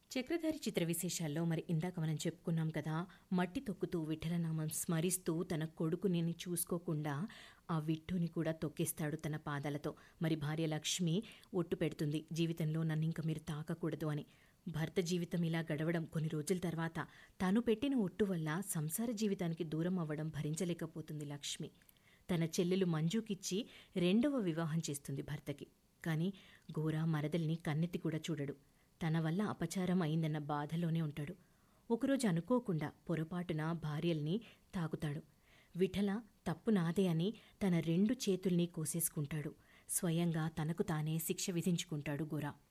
చక్రధారి చిత్ర విశేషాల్లో మరి ఇందాక మనం చెప్పుకున్నాం కదా మట్టి తొక్కుతూ విఠలనామం స్మరిస్తూ తన కొడుకుని చూసుకోకుండా ఆ విట్టుని కూడా తొక్కేస్తాడు తన పాదాలతో మరి భార్య లక్ష్మి ఒట్టు పెడుతుంది జీవితంలో నన్ను ఇంక మీరు తాకకూడదు అని భర్త జీవితం ఇలా గడవడం కొన్ని రోజుల తర్వాత తాను పెట్టిన ఒట్టు వల్ల సంసార జీవితానికి దూరం అవ్వడం భరించలేకపోతుంది లక్ష్మి తన చెల్లెలు మంజుకిచ్చి రెండవ వివాహం చేస్తుంది భర్తకి కానీ గోరా మరదల్ని కన్నెత్తి కూడా చూడడు తన వల్ల అపచారం అయిందన్న బాధలోనే ఉంటాడు ఒకరోజు అనుకోకుండా పొరపాటున భార్యల్ని తాకుతాడు విఠల తప్పు నాదే అని తన రెండు చేతుల్ని కోసేసుకుంటాడు స్వయంగా తనకు తానే శిక్ష విధించుకుంటాడు గోరా